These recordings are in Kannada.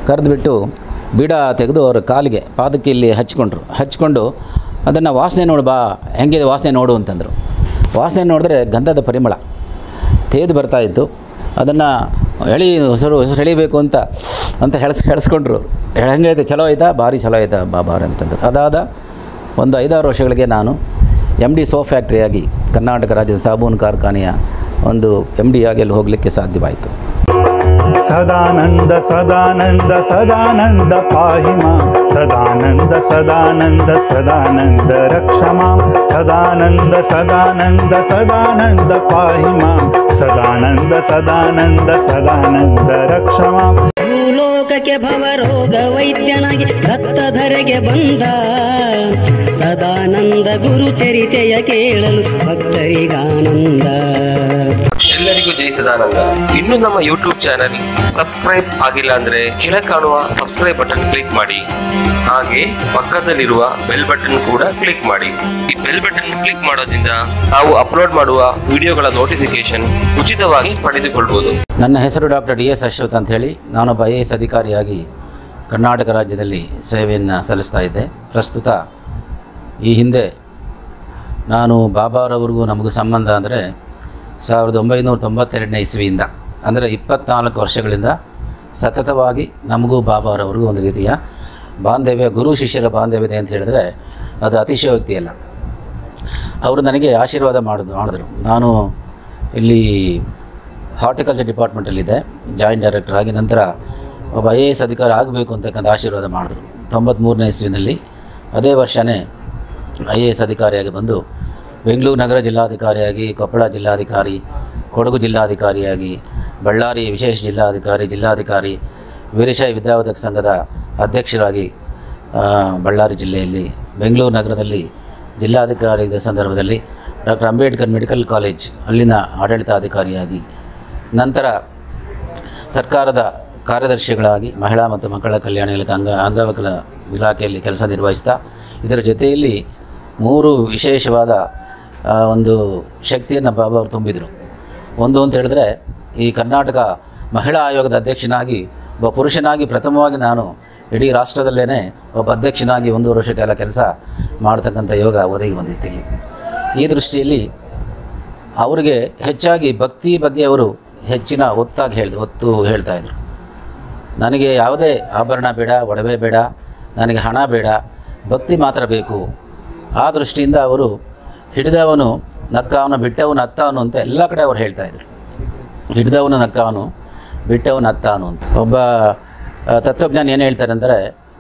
ಕರೆದುಬಿಟ್ಟು ಬೀಡ ತೆಗೆದು ಅವರ ಕಾಲಿಗೆ ಪಾದಕ್ಕೆ ಇಲ್ಲಿ ಹಚ್ಕೊಂಡ್ರು ಹಚ್ಕೊಂಡು ಅದನ್ನು ವಾಸನೆ ನೋಡು ಬಾ ಹೆಂಗಿದೆ ವಾಸನೆ ನೋಡು ಅಂತಂದರು ವಾಸನೆ ನೋಡಿದ್ರೆ ಗಂಧದ ಪರಿಮಳ ತೇದು ಬರ್ತಾ ಇತ್ತು ಅದನ್ನು ಎಳಿ ಹೊಸರು ಹೊಸರು ಎಳಿಬೇಕು ಅಂತ ಅಂತ ಹೆಳ್ಸ್ ಹೆಳ್ಸ್ಕೊಂಡ್ರು ಹೆಂಗೈತೆ ಚಲೋ ಆಯ್ತಾ ಭಾರಿ ಚಲೋ ಆಯ್ತಾ ಬಾ ಬಾರಿ ಅಂತಂದರು ಅದಾದ ಒಂದು ಐದಾರು ವರ್ಷಗಳಿಗೆ ನಾನು ಎಮ್ ಡಿ ಸೋ ಫ್ಯಾಕ್ಟ್ರಿಯಾಗಿ ಕರ್ನಾಟಕ ರಾಜ್ಯದ ಸಾಬೂನು ಕಾರ್ಖಾನೆಯ ಒಂದು ಎಮ್ ಡಿ ಆಗಿ ಅಲ್ಲಿ ಹೋಗಲಿಕ್ಕೆ ಸಾಧ್ಯವಾಯಿತು ಸದಾನಂದ ಸದಾನಂದ ಸದಾನಂದ ಪಾಹಿ ಮಾಂ ಸದಾನಂದ ಸದಾನಂದ ಸದಾನಂದ ರಕ್ಷ ಮಾಂ ಸದಾನಂದ ಸದಾನಂದ ಸದಾನಂದ ಪಾಹಿ ಮಾಂ ಸದಾನಂದ ಸದಾನಂದ ಸದಾನಂದ ರಕ್ಷ ಮಾಂ ಭೂಲೋಕಕ್ಕೆ ಭವರೋಗ ವೈದ್ಯನಾಗಿ ದತ್ತಧರೆಗೆ ಬಂದ ಸದಾನಂದ ಗುರು ಚರಿತೆಯ ಕೇಳಲು ಭಕ್ತರಿಗಾನಂದ ಎಲ್ಲರಿಗೂ ಜೈ ಸದಾನಂದ ಇನ್ನು ನಮ್ಮ ಯೂಟ್ಯೂಬ್ ಚಾನೆಲ್ ಸಬ್ಸ್ಕ್ರೈಬ್ ಆಗಿಲ್ಲ ಅಂದ್ರೆ ಕೆಳ ಕಾಣುವ ಸಬ್ಸ್ಕ್ರೈಬ್ ಬಟನ್ ಕ್ಲಿಕ್ ಮಾಡಿ ಹಾಗೆ ಪಕ್ಕದಲ್ಲಿರುವ ಬೆಲ್ ಬಟನ್ ಕೂಡ ಕ್ಲಿಕ್ ಮಾಡಿ ಈ ಬೆಲ್ ಬಟನ್ ಕ್ಲಿಕ್ ಮಾಡೋದ್ರಿಂದ ನಾವು ಅಪ್ಲೋಡ್ ಮಾಡುವ ವಿಡಿಯೋಗಳ ನೋಟಿಫಿಕೇಶನ್ ಉಚಿತವಾಗಿ ಪಡೆದುಕೊಳ್ಳಬಹುದು ನನ್ನ ಹೆಸರು ಡಾಕ್ಟರ್ ಡಿ ಎಸ್ ಅಶ್ವಥ್ ಅಂಥೇಳಿ ನಾನೊಬ್ಬ ಐ ಎ ಎಸ್ ಅಧಿಕಾರಿಯಾಗಿ ಕರ್ನಾಟಕ ರಾಜ್ಯದಲ್ಲಿ ಸೇವೆಯನ್ನು ಸಲ್ಲಿಸ್ತಾ ಇದ್ದೆ ಪ್ರಸ್ತುತ ಈ ಹಿಂದೆ ನಾನು ಬಾಬಾರವ್ರಿಗೂ ನಮಗೂ ಸಂಬಂಧ ಅಂದರೆ ಸಾವಿರದ ಒಂಬೈನೂರ ತೊಂಬತ್ತೆರಡನೇ ಇಸ್ವಿಯಿಂದ ಅಂದರೆ ಇಪ್ಪತ್ನಾಲ್ಕು ವರ್ಷಗಳಿಂದ ಸತತವಾಗಿ ನಮಗೂ ಬಾಬಾರವ್ರಿಗೂ ಒಂದು ರೀತಿಯ ಬಾಂಧವ್ಯ ಗುರು ಶಿಷ್ಯರ ಬಾಂಧವ್ಯತೆ ಅಂತ ಹೇಳಿದ್ರೆ ಅದು ಅತಿಶಯೋಕ್ತಿ ಅಲ್ಲ ಅವರು ನನಗೆ ಆಶೀರ್ವಾದ ಮಾಡಿದ್ರು ಮಾಡಿದ್ರು ನಾನು ಇಲ್ಲಿ ಹಾರ್ಟಿಕಲ್ಚರ್ ಡಿಪಾರ್ಟ್ಮೆಂಟಲ್ಲಿದ್ದೆ ಜಾಯಿಂಟ್ ಡೈರೆಕ್ಟರ್ ಆಗಿ ನಂತರ ಒಬ್ಬ ಐ ಎ ಎಸ್ ಅಧಿಕಾರಿ ಆಗಬೇಕು ಅಂತಕ್ಕಂಥ ಆಶೀರ್ವಾದ ಮಾಡಿದ್ರು ತೊಂಬತ್ತ್ಮೂರನೇ ಇಸ್ವಿನಲ್ಲಿ ಅದೇ ವರ್ಷವೇ ಐ ಎ ಎಸ್ ಅಧಿಕಾರಿಯಾಗಿ ಬಂದು ಬೆಂಗಳೂರು ನಗರ ಜಿಲ್ಲಾಧಿಕಾರಿಯಾಗಿ ಕೊಪ್ಪಳ ಜಿಲ್ಲಾಧಿಕಾರಿ ಕೊಡಗು ಜಿಲ್ಲಾಧಿಕಾರಿಯಾಗಿ ಬಳ್ಳಾರಿ ವಿಶೇಷ ಜಿಲ್ಲಾಧಿಕಾರಿ ಜಿಲ್ಲಾಧಿಕಾರಿ ವೀರಶೈವ ವಿದ್ಯಾವಧಕ ಸಂಘದ ಅಧ್ಯಕ್ಷರಾಗಿ ಆ, ಬಳ್ಳಾರಿ ಜಿಲ್ಲೆಯಲ್ಲಿ ಬೆಂಗಳೂರು ನಗರದಲ್ಲಿ ಜಿಲ್ಲಾಧಿಕಾರಿ ಇದ್ದ ಸಂದರ್ಭದಲ್ಲಿ ಡಾಕ್ಟರ್ ಅಂಬೇಡ್ಕರ್ ಮೆಡಿಕಲ್ ಕಾಲೇಜ್ ಅಲ್ಲಿನ ಆಡಳಿತಾಧಿಕಾರಿಯಾಗಿ ನಂತರ ಸರ್ಕಾರದ ಕಾರ್ಯದರ್ಶಿಗಳಾಗಿ ಮಹಿಳಾ ಮತ್ತು ಮಕ್ಕಳ ಕಲ್ಯಾಣ ಇಲಾಖೆ ಅಂಗ ಅಂಗವಿಕಲ ಇಲಾಖೆಯಲ್ಲಿ ಕೆಲಸ ನಿರ್ವಹಿಸ್ತಾ ಇದರ ಜೊತೆಯಲ್ಲಿ ಮೂರು ವಿಶೇಷವಾದ ಆ, ಒಂದು ಶಕ್ತಿಯನ್ನು ಬಾಬಾ ಅವರು ತುಂಬಿದರು ಒಂದು ಅಂತ ಹೇಳಿದ್ರೆ ಈ ಕರ್ನಾಟಕ ಮಹಿಳಾ ಆಯೋಗದ ಅಧ್ಯಕ್ಷನಾಗಿ ಒಬ್ಬ ಪುರುಷನಾಗಿ ಪ್ರಥಮವಾಗಿ ನಾನು ಇಡೀ ರಾಷ್ಟ್ರದಲ್ಲೇ ಒಬ್ಬ ಅಧ್ಯಕ್ಷನಾಗಿ ಒಂದು ವರ್ಷ ಕಾಲ ಕೆಲಸ ಮಾಡ್ತಕ್ಕಂಥ ಯೋಗ ಒದಗಿ ಬಂದಿತ್ತು ಇಲ್ಲಿ ಈ ದೃಷ್ಟಿಯಲ್ಲಿ ಅವರಿಗೆ ಹೆಚ್ಚಾಗಿ ಭಕ್ತಿ ಬಗ್ಗೆ ಅವರು ಹೆಚ್ಚಿನ ಒತ್ತಾಗಿ ಹೇಳಿದ್ರು ಒತ್ತು ಹೇಳ್ತಾ ಇದ್ರು ನನಗೆ ಯಾವುದೇ ಆಭರಣ ಬೇಡ ಒಡವೆ ಬೇಡ ನನಗೆ ಹಣ ಬೇಡ ಭಕ್ತಿ ಮಾತ್ರ ಬೇಕು ಆ ದೃಷ್ಟಿಯಿಂದ ಅವರು ಹಿಡಿದವನು ನಕ್ಕವನು ಬಿಟ್ಟವನು ಅತ್ತವನು ಅಂತ ಎಲ್ಲ ಕಡೆ ಅವ್ರು ಹೇಳ್ತಾ ಇದ್ರು ಹಿಡಿದವನು ನಕ್ಕವನು ಬಿಟ್ಟವನು ಅತ್ತಾನು ಅಂತ ಒಬ್ಬ ಆ, ತತ್ವಜ್ಞಾನಿ ಏನು ಹೇಳ್ತಾರೆ ಅಂದರೆ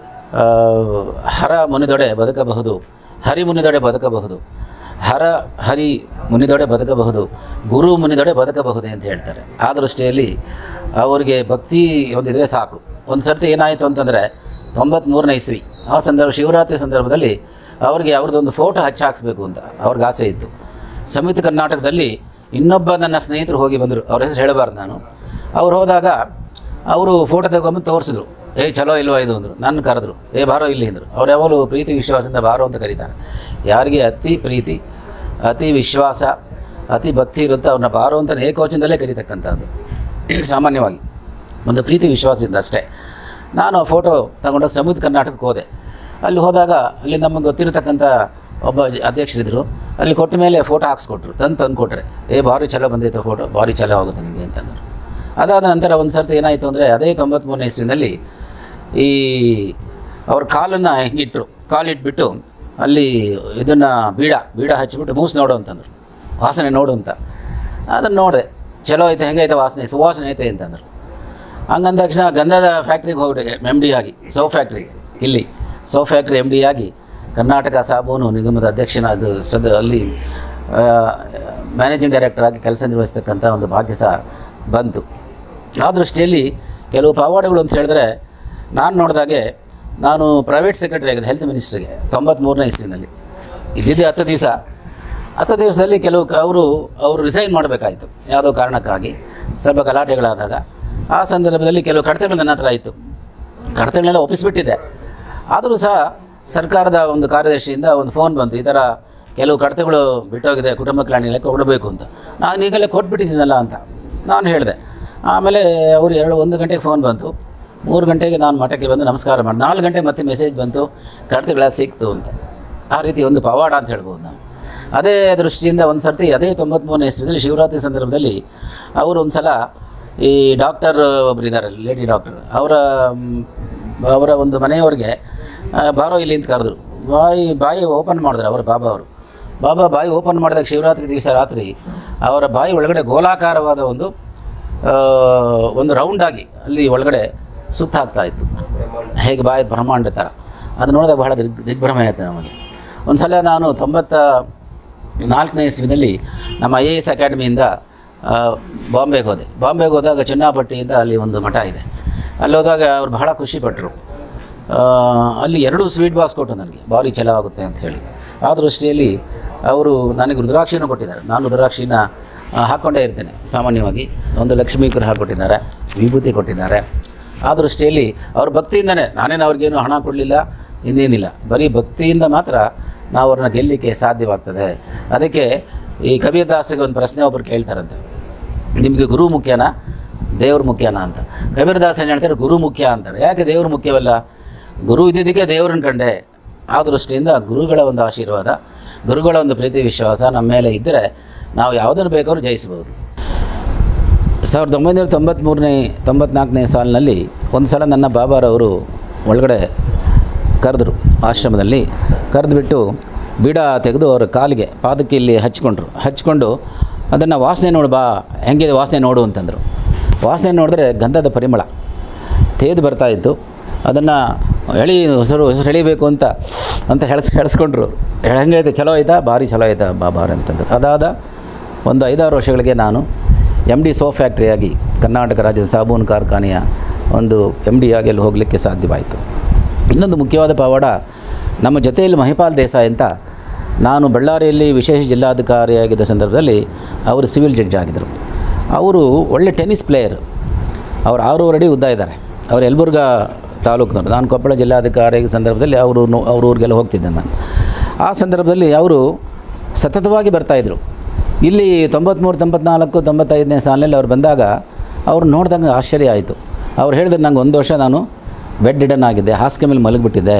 ಹರ ಮುನಿದೊಡೆ ಬದುಕಬಹುದು ಹರಿ ಮುನಿದೊಡೆ ಬದುಕಬಹುದು ಹರ ಹರಿ ಮುನಿದೊಡೆ ಬದುಕಬಹುದು ಗುರು ಮುನಿದೊಡೆ ಬದುಕಬಹುದೇ ಅಂತ ಹೇಳ್ತಾರೆ ಆ ದೃಷ್ಟಿಯಲ್ಲಿ ಅವರಿಗೆ ಭಕ್ತಿ ಒಂದಿದ್ರೆ ಸಾಕು ಒಂದು ಸರ್ತಿ ಏನಾಯಿತು ಅಂತಂದರೆ ತೊಂಬತ್ತ್ಮೂರನೇ ಇಸ್ವಿ ಆ ಸಂದರ್ಭ ಶಿವರಾತ್ರಿ ಸಂದರ್ಭದಲ್ಲಿ ಅವರಿಗೆ ಅವ್ರದ್ದೊಂದು ಫೋಟೋ ಹಚ್ಚಾಕ್ಸ್ಬೇಕು ಅಂತ ಅವ್ರಿಗೆ ಆಸೆ ಇತ್ತು ಸಂಯುಕ್ತ ಕರ್ನಾಟಕದಲ್ಲಿ ಇನ್ನೊಬ್ಬ ನನ್ನ ಸ್ನೇಹಿತರು ಹೋಗಿ ಬಂದರು ಅವ್ರ ಹೆಸರು ಹೇಳಬಾರ್ದು ನಾನು ಅವ್ರು ಹೋದಾಗ ಅವರು ಫೋಟೋ ತಗೊಂಬಂದು ತೋರಿಸಿದ್ರು ಏ ಚಲೋ ಇಲ್ವಾ ಇದು ಅಂದರು ನನ್ನ ಕರೆದ್ರು ಏ ಬಾರೋ ಇಲ್ಲಿ ಅಂದರು ಅವ್ರು ಯಾವಾಗಲೂ ಪ್ರೀತಿ ವಿಶ್ವಾಸದಿಂದ ಬಾರೋ ಅಂತ ಕರೀತಾರೆ ಯಾರಿಗೆ ಅತಿ ಪ್ರೀತಿ ಅತಿ ವಿಶ್ವಾಸ ಅತಿ ಭಕ್ತಿ ಇರುತ್ತೋ ಅವ್ರನ್ನ ಬಾರೋ ಅಂತ ಏಕವಚನದಲ್ಲೇ ಕರೀತಕ್ಕಂಥದ್ದು ಸಾಮಾನ್ಯವಾಗಿ ಒಂದು ಪ್ರೀತಿ ವಿಶ್ವಾಸದಿಂದ ಅಷ್ಟೇ ನಾನು ಆ ಫೋಟೋ ತಗೊಂಡೋಗಿ ಸಮುದ್ರ ಕರ್ನಾಟಕಕ್ಕೆ ಹೋದೆ ಅಲ್ಲಿ ಹೋದಾಗ ಅಲ್ಲಿ ನಮಗೆ ಗೊತ್ತಿರತಕ್ಕಂಥ ಒಬ್ಬ ಜ- ಅಧ್ಯಕ್ಷರಿದ್ದರು ಅಲ್ಲಿ ಕೊಟ್ಟ ಮೇಲೆ ಫೋಟೋ ಹಾಕ್ಸ್ಕೊಟ್ರು ತಂದು ತಂದು ಕೊಟ್ಟರೆ ಏ ಭಾರಿ ಚಲೋ ಬಂದೈತೆ ಫೋಟೋ ಭಾರಿ ಚಲೋ ಆಗುತ್ತೆ ನನಗೆ ಅಂತಂದರು ಅದಾದ ನಂತರ ಒಂದು ಸರ್ತಿ ಏನಾಯಿತು ಅಂದರೆ ಅದೇ ತೊಂಬತ್ತ್ಮೂರನೇ ಇಸ್ವಿನಲ್ಲಿ ಈ ಅವ್ರ ಕಾಲನ್ನು ಹಿಂಗಿಟ್ರು ಕಾಲಿಟ್ಬಿಟ್ಟು ಅಲ್ಲಿ ಇದನ್ನು ಬೀಡ ಬೀಡ ಹಚ್ಚಿಬಿಟ್ಟು ಮೂಸು ನೋಡು ಅಂತಂದರು ವಾಸನೆ ನೋಡು ಅಂತ ಅದನ್ನು ನೋಡಿದೆ ಚಲೋ ಐತೆ ಹೆಂಗೈತೆ ವಾಸನೆ ಸುವಾಸನೆ ಐತೆ ಅಂತಂದರು ಹಂಗಂದ ತಕ್ಷಣ ಗಂಧದ ಫ್ಯಾಕ್ಟ್ರಿಗೆ ಹೋಗ್ಬಿಟ್ಟೆ ಎಮ್ ಡಿ ಆಗಿ ಸೋ ಫ್ಯಾಕ್ಟ್ರಿಗೆ ಇಲ್ಲಿ ಸೋ ಫ್ಯಾಕ್ಟ್ರಿ ಎಮ್ ಡಿ ಆಗಿ ಕರ್ನಾಟಕ ಸಾಬೂನು ನಿಗಮದ ಅಧ್ಯಕ್ಷನಾದ ಸದ ಅಲ್ಲಿ ಮ್ಯಾನೇಜಿಂಗ್ ಡೈರೆಕ್ಟರ್ ಆಗಿ ಕೆಲಸ ನಿರ್ವಹಿಸ್ತಕ್ಕಂಥ ಒಂದು ಭಾಗ್ಯ ಸಹ ಬಂತು ಆ ದೃಷ್ಟಿಯಲ್ಲಿ ಕೆಲವು ಪವಾಡಗಳು ಅಂತ ಹೇಳಿದ್ರೆ ನಾನು ನೋಡಿದಾಗೆ ನಾನು ಪ್ರೈವೇಟ್ ಸೆಕ್ರೆಟರಿ ಆಗಿದೆ ಹೆಲ್ತ್ ಮಿನಿಸ್ಟ್ರಿಗೆ ತೊಂಬತ್ತ್ಮೂರನೇ ಇಸ್ವಿನಲ್ಲಿ ಇದ್ದಿದ್ದೆ ಹತ್ತು ದಿವಸ ಹತ್ತು ದಿವಸದಲ್ಲಿ ಕೆಲವು ಕ- ಅವರು ಅವರು ರಿಸೈನ್ ಮಾಡಬೇಕಾಯಿತು ಯಾವುದೋ ಕಾರಣಕ್ಕಾಗಿ ಸ್ವಲ್ಪ ಗಲಾಟೆಗಳಾದಾಗ ಆ ಸಂದರ್ಭದಲ್ಲಿ ಕೆಲವು ಕಡತಗಳು ನನ್ನ ಹತ್ರ ಆಯಿತು ಕಡತಗಳನ್ನೆಲ್ಲ ಒಪ್ಪಿಸ್ಬಿಟ್ಟಿದ್ದೆ ಆದರೂ ಸಹ ಸರ್ಕಾರದ ಒಂದು ಕಾರ್ಯದರ್ಶಿಯಿಂದ ಒಂದು ಫೋನ್ ಬಂತು ಈ ಥರ ಕೆಲವು ಕಡತಗಳು ಬಿಟ್ಟೋಗಿದೆ ಕುಟುಂಬ ಕಲ್ಯಾಣ ಇಲಾಖೆ ಕೊಡಬೇಕು ಅಂತ ನಾನು ಈಗಲೇ ಕೊಟ್ಬಿಟ್ಟಿದ್ದೀನಲ್ಲ ಅಂತ ನಾನು ಹೇಳಿದೆ ಆಮೇಲೆ ಅವರು ಎರಡು ಒಂದು ಗಂಟೆಗೆ ಫೋನ್ ಬಂತು ಮೂರು ಗಂಟೆಗೆ ನಾನು ಮಠಕ್ಕೆ ಬಂದು ನಮಸ್ಕಾರ ಮಾಡಿ ನಾಲ್ಕು ಗಂಟೆಗೆ ಮತ್ತೆ ಮೆಸೇಜ್ ಬಂತು ಕಡತಗಳ ಸಿಕ್ತು ಅಂತ ಆ ರೀತಿ ಒಂದು ಪವಾಡ ಅಂತ ಹೇಳ್ಬೋದು ನಾವು ಅದೇ ದೃಷ್ಟಿಯಿಂದ ಒಂದು ಸರ್ತಿ ಅದೇ ತೊಂಬತ್ತ್ಮೂರನೇ ಇಸ್ವಿನಲ್ಲಿ ಶಿವರಾತ್ರಿ ಸಂದರ್ಭದಲ್ಲಿ ಅವರು ಒಂದು ಸಲ ಈ ಡಾಕ್ಟರ್ ಒಬ್ರು ಇದ್ದಾರೆ ಲೇಡಿ ಡಾಕ್ಟರ್ ಅವರ ಮ್, ಅವರ ಒಂದು ಮನೆಯವರಿಗೆ ಆ, ಬಾರೋ ಇಲ್ಲಿ ಅಂತ ಕರೆದ್ರು ಬಾಯಿ ಬಾಯಿ ಓಪನ್ ಮಾಡಿದ್ರು ಅವರು ಬಾಬಾ ಅವರು ಬಾಬಾ ಬಾಯಿ ಓಪನ್ ಮಾಡಿದಾಗ ಶಿವರಾತ್ರಿ ದಿವಸ ರಾತ್ರಿ ಅವರ ಬಾಯಿ ಒಳಗಡೆ ಗೋಲಾಕಾರವಾದ ಒಂದು ಆ, ಒಂದು ರೌಂಡಾಗಿ ಅಲ್ಲಿ ಒಳಗಡೆ ಸುತ್ತಾಗ್ತಾ ಇತ್ತು ಹೇಗೆ ಬಾಯಿ ಬ್ರಹ್ಮಾಂಡ ಥರ ಅದು ನೋಡಿದಾಗ ಬಹಳ ದಿಗ್ ದಿಗ್ಭ್ರಮೆ ಆಯಿತು ನಮಗೆ ಒಂದು ಸಲ ನಾನು ತೊಂಬತ್ತ ನಾಲ್ಕನೇ ಇಸ್ವಿನಲ್ಲಿ ನಮ್ಮ ಐ ಎ ಎಸ್ ಅಕಾಡೆಮಿಯಿಂದ ಆ, ಬಾಂಬೆಗೆ ಹೋದೆ ಬಾಂಬೆಗೆ ಹೋದಾಗ ಚುನ್ನಾಪಟ್ಟಿಯಿಂದ ಅಲ್ಲಿ ಒಂದು ಮಠ ಇದೆ ಅಲ್ಲಿ ಹೋದಾಗ ಅವ್ರು ಬಹಳ ಖುಷಿಪಟ್ಟರು ಅಲ್ಲಿ ಎರಡು ಸ್ವೀಟ್ ಬಾಕ್ಸ್ ಕೊಟ್ಟು ನನಗೆ ಭಾರಿ ಛಲ ಆಗುತ್ತೆ ಅಂತ ಹೇಳಿ ಆ ದೃಷ್ಟಿಯಲ್ಲಿ ಅವರು ನನಗೆ ರುದ್ರಾಕ್ಷಿನೂ ಕೊಟ್ಟಿದ್ದಾರೆ ನಾನು ರುದ್ರಾಕ್ಷಿನ ಆ, ಹಾಕ್ಕೊಂಡೇ ಇರ್ತೇನೆ ಸಾಮಾನ್ಯವಾಗಿ ಒಂದು ಲಕ್ಷ್ಮೀಕರು ಹಾಕ್ಕೊಟ್ಟಿದ್ದಾರೆ ವಿಭೂತಿ ಕೊಟ್ಟಿದ್ದಾರೆ ಆ ದೃಷ್ಟಿಯಲ್ಲಿ ಅವ್ರ ಭಕ್ತಿಯಿಂದನೇ ನಾನೇನು ಅವ್ರಿಗೇನು ಹಣ ಕೊಡಲಿಲ್ಲ ಇನ್ನೇನಿಲ್ಲ ಬರೀ ಭಕ್ತಿಯಿಂದ ಮಾತ್ರ ನಾವು ಅವ್ರನ್ನ ಗೆಲ್ಲಲಿಕ್ಕೆ ಸಾಧ್ಯವಾಗ್ತದೆ ಅದಕ್ಕೆ ಈ ಕಬೀರ್ದಾಸಿಗೆ ಒಂದು ಪ್ರಶ್ನೆ ಒಬ್ಬರು ಕೇಳ್ತಾರಂತೆ ನಿಮಗೆ ಗುರು ಮುಖ್ಯನಾ ದೇವ್ರು ಮುಖ್ಯನಾ ಅಂತ ಕಬೀರ್ದಾಸ್ ಏನು ಹೇಳ್ತಾರೆ ಗುರು ಮುಖ್ಯ ಅಂತಾರೆ ಯಾಕೆ ದೇವ್ರು ಮುಖ್ಯವಲ್ಲ ಗುರು ಇದ್ದಿದ್ದಕ್ಕೆ ದೇವ್ರನ್ನ ಕಂಡೆ ಆ ದೃಷ್ಟಿಯಿಂದ ಗುರುಗಳ ಒಂದು ಆಶೀರ್ವಾದ ಗುರುಗಳ ಒಂದು ಪ್ರೀತಿ ವಿಶ್ವಾಸ ನಮ್ಮ ಮೇಲೆ ಇದ್ದರೆ ನಾವು ಯಾವುದನ್ನು ಬೇಕಾದ್ರೂ ಜಯಿಸ್ಬೋದು ಸಾವಿರದ ಒಂಬೈನೂರ ತೊಂಬತ್ತ್ಮೂರನೇ ತೊಂಬತ್ನಾಲ್ಕನೇ ಸಾಲಿನಲ್ಲಿ ಒಂದು ಸಲ ನನ್ನ ಬಾಬಾರವರು ಒಳಗಡೆ ಕರೆದ್ರು ಆಶ್ರಮದಲ್ಲಿ ಕರೆದುಬಿಟ್ಟು ಬೀಡ ತೆಗೆದು ಅವರ ಕಾಲಿಗೆ ಪಾದಕ್ಕೆ ಇಲ್ಲಿ ಹಚ್ಕೊಂಡ್ರು ಹಚ್ಕೊಂಡು ಅದನ್ನು ವಾಸನೆ ನೋಡು ಬಾ ಹೆಂಗಿದೆ ವಾಸನೆ ನೋಡು ಅಂತಂದರು ವಾಸನೆ ನೋಡಿದ್ರೆ ಗಂಧದ ಪರಿಮಳ ತೇದು ಬರ್ತಾ ಇತ್ತು ಅದನ್ನು ಎಳಿ ಹೊಸರು ಹೊಸರು ಎಳಿಬೇಕು ಅಂತ ಅಂತ ಹೆಳ್ಸ್ ಹೆಳ್ಸ್ಕೊಂಡ್ರು ಹೆಂಗೈತೆ ಚಲೋ ಆಯ್ತಾ ಭಾರಿ ಚಲೋ ಆಯ್ತಾ ಬಾಬಾರ್ ಅಂತಂದ್ರು ಅದಾದ ಒಂದು ಐದಾರು ವರ್ಷಗಳಿಗೆ ನಾನು ಎಮ್ ಡಿ ಸೋ ಫ್ಯಾಕ್ಟ್ರಿಯಾಗಿ ಕರ್ನಾಟಕ ರಾಜ್ಯದ ಸಾಬೂನು ಕಾರ್ಖಾನೆಯ ಒಂದು ಎಮ್ ಡಿ ಆಗಿ ಅಲ್ಲಿ ಹೋಗಲಿಕ್ಕೆ ಸಾಧ್ಯವಾಯಿತು ಇನ್ನೊಂದು ಮುಖ್ಯವಾದ ಪವಾಡ ನಮ್ಮ ಜೊತೆಯಲ್ಲಿ ಮಹಿಪಾಲ್ ದೇಸಾಯಿ ಅಂತ ನಾನು ಬಳ್ಳಾರಿಯಲ್ಲಿ ವಿಶೇಷ ಜಿಲ್ಲಾಧಿಕಾರಿಯಾಗಿದ್ದ ಸಂದರ್ಭದಲ್ಲಿ ಅವರು ಸಿವಿಲ್ ಜಡ್ಜ್ ಆಗಿದ್ದರು ಅವರು ಒಳ್ಳೆ ಟೆನ್ನಿಸ್ ಪ್ಲೇಯರ್ ಅವ್ರು ಆರೂವರೆ ಅಡಿ ಉದ್ದ ಇದ್ದಾರೆ ಅವ್ರು ಯಲಬುರ್ಗಾ ತಾಲೂಕಿನವರು ನಾನು ಕೊಪ್ಪಳ ಜಿಲ್ಲಾಧಿಕಾರಿ ಸಂದರ್ಭದಲ್ಲಿ ಅವರು ಅವ್ರ ಊರಿಗೆಲ್ಲ ಹೋಗ್ತಿದ್ದೆ ನಾನು ಆ ಸಂದರ್ಭದಲ್ಲಿ ಅವರು ಸತತವಾಗಿ ಬರ್ತಾಯಿದ್ರು ಇಲ್ಲಿ ತೊಂಬತ್ತ್ಮೂರು ತೊಂಬತ್ನಾಲ್ಕು ತೊಂಬತ್ತೈದನೇ ಸಾಲಿನಲ್ಲಿ ಅವ್ರು ಬಂದಾಗ ಅವ್ರು ನೋಡಿದಾಗ ಆಶ್ಚರ್ಯ ಆಯಿತು ಅವ್ರು ಹೇಳಿದ್ರು ನಂಗೆ ಒಂದು ವರ್ಷ ನಾನು ಬೆಡ್ ಇಡನ್ ಆಗಿದ್ದೆ ಹಾಸಿಗೆ ಮೇಲೆ ಮಲಗಿಬಿಟ್ಟಿದ್ದೆ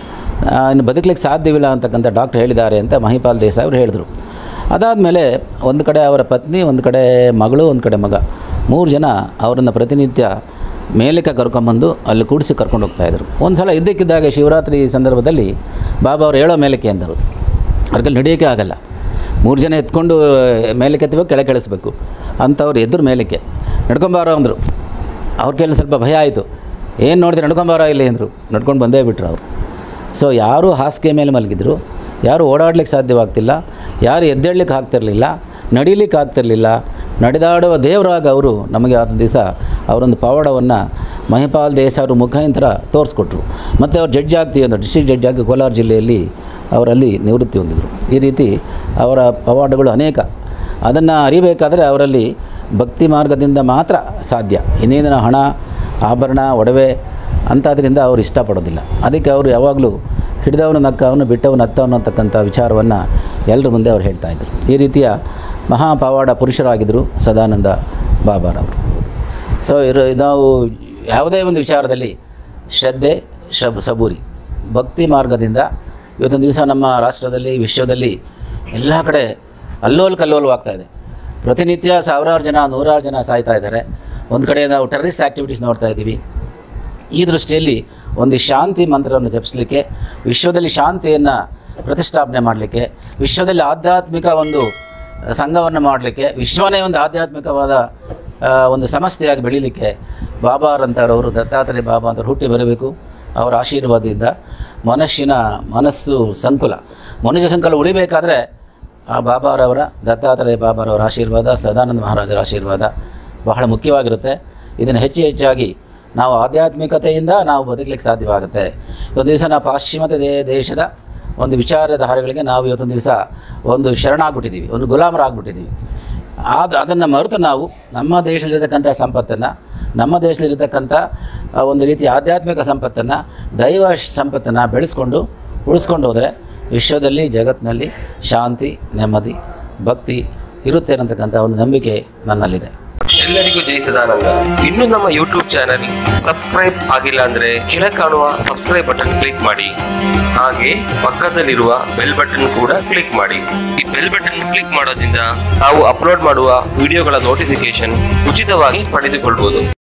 ಆ, ಇನ್ನು ಬದುಕಲಿಕ್ಕೆ ಸಾಧ್ಯವಿಲ್ಲ ಅಂತಕ್ಕಂಥ ಡಾಕ್ಟರ್ ಹೇಳಿದ್ದಾರೆ ಅಂತ ಮಹಿಪಾಲ್ ದೇಸಾಯಿ ಅವರು ಹೇಳಿದರು ಅದಾದಮೇಲೆ ಒಂದು ಕಡೆ ಅವರ ಪತ್ನಿ ಒಂದು ಕಡೆ ಮಗಳು ಒಂದು ಕಡೆ ಮಗ ಮೂರು ಜನ ಅವರನ್ನು ಪ್ರತಿನಿತ್ಯ ಮೇಲಕ್ಕೆ ಕರ್ಕೊಂಬಂದು ಅಲ್ಲಿ ಕೂಡಿಸಿ ಕರ್ಕೊಂಡು ಹೋಗ್ತಾಯಿದ್ರು ಒಂದು ಸಲ ಇದ್ದಕ್ಕಿದ್ದಾಗ ಶಿವರಾತ್ರಿ ಸಂದರ್ಭದಲ್ಲಿ ಬಾಬಾ ಅವರು ಹೇಳೋ ಮೇಲಕ್ಕೆ ಅಂದರು ಅವ್ರಿಗೆ ನಡೆಯೋಕ್ಕೆ ಆಗಲ್ಲ ಮೂರು ಜನ ಎತ್ಕೊಂಡು ಮೇಲಕ್ಕೆ ಎತ್ತಬೇಕು ಕೆಳಗೆ ಕೆಳಿಸ್ಬೇಕು ಅಂಥವ್ರು ಎದ್ರು ಮೇಲಕ್ಕೆ ನಡ್ಕೊಂಬಾರೋ ಅಂದರು ಅವ್ರ ಕೈಲಿ ಸ್ವಲ್ಪ ಭಯ ಆಯಿತು ಏನು ನೋಡಿದ್ರೆ ನಡ್ಕೊಂಬಾರೋ ಇಲ್ಲಿ ಅಂದರು ನಡ್ಕೊಂಡು ಬಂದೇ ಬಿಟ್ರು ಅವರು ಸೊ ಯಾರೂ ಹಾಸಿಗೆ ಮೇಲೆ ಮಲಗಿದ್ರು ಯಾರು ಓಡಾಡ್ಲಿಕ್ಕೆ ಸಾಧ್ಯವಾಗ್ತಿಲ್ಲ ಯಾರು ಎದ್ದೇಳಲಿಕ್ಕೆ ಆಗ್ತಿರಲಿಲ್ಲ ನಡೀಲಿಕ್ಕೆ ಆಗ್ತಿರಲಿಲ್ಲ ನಡೆದಾಡುವ ದೇವರಾಗ ಅವರು ನಮಗೆ ಆದ ದಿವಸ ಅವರೊಂದು ಪವಾಡವನ್ನು ಮಹಿಪಾಲ್ ದೇಸಾಯಿ ಅವ್ರ ಮುಖಾಂತರ ತೋರಿಸ್ಕೊಟ್ರು ಮತ್ತು ಅವ್ರು ಜಡ್ಜ್ ಆಗ್ತೀವಿ ಅಂದರು ಡಿಸ್ಟ್ರಿಕ್ಟ್ ಜಡ್ಜ್ ಆಗಿ ಕೋಲಾರ ಜಿಲ್ಲೆಯಲ್ಲಿ ಅವರಲ್ಲಿ ನಿವೃತ್ತಿ ಹೊಂದಿದರು ಈ ರೀತಿ ಅವರ ಪವಾಡಗಳು ಅನೇಕ ಅದನ್ನು ಅರಿಬೇಕಾದರೆ ಅವರಲ್ಲಿ ಭಕ್ತಿ ಮಾರ್ಗದಿಂದ ಮಾತ್ರ ಸಾಧ್ಯ ಇನ್ನೇನಿನ ಹಣ ಆಭರಣ ಒಡವೆ ಅಂಥದ್ರಿಂದ ಅವರು ಇಷ್ಟಪಡೋದಿಲ್ಲ ಅದಕ್ಕೆ ಅವರು ಯಾವಾಗಲೂ ಹಿಡಿದವನು ನಕ್ಕವನು ಬಿಟ್ಟವನು ಹತ್ತವನು ಅಂತಕ್ಕಂಥ ವಿಚಾರವನ್ನು ಎಲ್ಲರ ಮುಂದೆ ಅವ್ರು ಹೇಳ್ತಾಯಿದ್ರು ಈ ರೀತಿಯ ಮಹಾಪವಾಡ ಪುರುಷರಾಗಿದ್ದರು ಸದಾನಂದ ಬಾಬಾರವರು ಸೊ ಇರು ನಾವು ಯಾವುದೇ ಒಂದು ವಿಚಾರದಲ್ಲಿ ಶ್ರದ್ಧೆ ಶಬ್ ಸಬೂರಿ ಭಕ್ತಿ ಮಾರ್ಗದಿಂದ ಇವತ್ತೊಂದು ದಿವಸ ನಮ್ಮ ರಾಷ್ಟ್ರದಲ್ಲಿ ವಿಶ್ವದಲ್ಲಿ ಎಲ್ಲ ಕಡೆ ಅಲ್ಲೋಲ್ ಕಲ್ಲೋಲವಾಗ್ತಾ ಇದೆ ಪ್ರತಿನಿತ್ಯ ಸಾವಿರಾರು ಜನ ನೂರಾರು ಜನ ಸಾಯ್ತಾ ಇದ್ದಾರೆ ಒಂದು ಕಡೆ ನಾವು ಟೆರರಿಸ್ಟ್ ಆ್ಯಕ್ಟಿವಿಟೀಸ್ ನೋಡ್ತಾ ಇದ್ದೀವಿ ಈ ದೃಷ್ಟಿಯಲ್ಲಿ ಒಂದು ಶಾಂತಿ ಮಂತ್ರವನ್ನು ಜಪಿಸಲಿಕ್ಕೆ ವಿಶ್ವದಲ್ಲಿ ಶಾಂತಿಯನ್ನು ಪ್ರತಿಷ್ಠಾಪನೆ ಮಾಡಲಿಕ್ಕೆ ವಿಶ್ವದಲ್ಲಿ ಆಧ್ಯಾತ್ಮಿಕ ಒಂದು ಸಂಘವನ್ನು ಮಾಡಲಿಕ್ಕೆ ವಿಶ್ವನೇ ಒಂದು ಆಧ್ಯಾತ್ಮಿಕವಾದ ಆ, ಒಂದು ಸಮಸ್ಯೆಯಾಗಿ ಬೆಳೀಲಿಕ್ಕೆ ಬಾಬಾರಂಥವ್ರವರು ದತ್ತಾತ್ರೇಯ ಬಾಬಾ ಅಂತ ಹುಟ್ಟಿ ಬರಬೇಕು ಅವರ ಆಶೀರ್ವಾದದಿಂದ ಮನಸ್ಸಿನ ಮನಸ್ಸು ಸಂಕುಲ ಮನುಷ್ಯ ಸಂಕುಲ ಉಳಿಬೇಕಾದ್ರೆ ಆ ಬಾಬಾರವರ ದತ್ತಾತ್ರೇಯ ಬಾಬಾರವರ ಆಶೀರ್ವಾದ ಸದಾನಂದ ಮಹಾರಾಜರ ಆಶೀರ್ವಾದ ಬಹಳ ಮುಖ್ಯವಾಗಿರುತ್ತೆ ಇದನ್ನು ಹೆಚ್ಚು ಹೆಚ್ಚಾಗಿ ನಾವು ಆಧ್ಯಾತ್ಮಿಕತೆಯಿಂದ ನಾವು ಬದುಕಲಿಕ್ಕೆ ಸಾಧ್ಯವಾಗುತ್ತೆ ಒಂದು ದಿವಸ ನಾವು ಪಾಶ್ಚಿಮಾತ್ಯ ದೇ ದೇಶದ ಒಂದು ವಿಚಾರಧಾರೆಗಳಿಗೆ ನಾವು ಇವತ್ತೊಂದು ದಿವಸ ಒಂದು ಶರಣಾಗ್ಬಿಟ್ಟಿದ್ದೀವಿ ಒಂದು ಗುಲಾಮರಾಗ್ಬಿಟ್ಟಿದ್ದೀವಿ ಅದು ಅದನ್ನು ಮರೆತು ನಾವು ನಮ್ಮ ದೇಶದಲ್ಲಿರ್ತಕ್ಕಂಥ ಸಂಪತ್ತನ್ನು ನಮ್ಮ ದೇಶದಲ್ಲಿರ್ತಕ್ಕಂಥ ಆ, ಒಂದು ರೀತಿಯ ಆಧ್ಯಾತ್ಮಿಕ ಸಂಪತ್ತನ್ನು ದೈವ ಸಂಪತ್ತನ್ನು ಬೆಳೆಸ್ಕೊಂಡು ಉಳಿಸ್ಕೊಂಡು ಹೋದರೆ ವಿಶ್ವದಲ್ಲಿ ಜಗತ್ತಿನಲ್ಲಿ ಶಾಂತಿ ನೆಮ್ಮದಿ ಭಕ್ತಿ ಇರುತ್ತೆ ಅನ್ನತಕ್ಕಂಥ ಒಂದು ನಂಬಿಕೆ ನನ್ನಲ್ಲಿದೆ ಎಲ್ಲರಿಗೂ ಜೈ ಸದಾನಂದ ಇನ್ನು ನಮ್ಮ ಯೂಟ್ಯೂಬ್ ಚಾನೆಲ್ ಸಬ್ಸ್ಕ್ರೈಬ್ ಆಗಿಲ್ಲ ಅಂದ್ರೆ ಕೆಳ ಕಾಣುವ ಸಬ್ಸ್ಕ್ರೈಬ್ ಬಟನ್ ಕ್ಲಿಕ್ ಮಾಡಿ ಹಾಗೆ ಪಕ್ಕದಲ್ಲಿರುವ ಬೆಲ್ ಬಟನ್ ಕೂಡ ಕ್ಲಿಕ್ ಮಾಡಿ ಈ ಬೆಲ್ ಬಟನ್ ಕ್ಲಿಕ್ ಮಾಡೋದ್ರಿಂದ ನಾವು ಅಪ್ಲೋಡ್ ಮಾಡುವ ವಿಡಿಯೋಗಳ ನೋಟಿಫಿಕೇಶನ್ ಉಚಿತವಾಗಿ ಪಡೆದುಕೊಳ್ಳಬಹುದು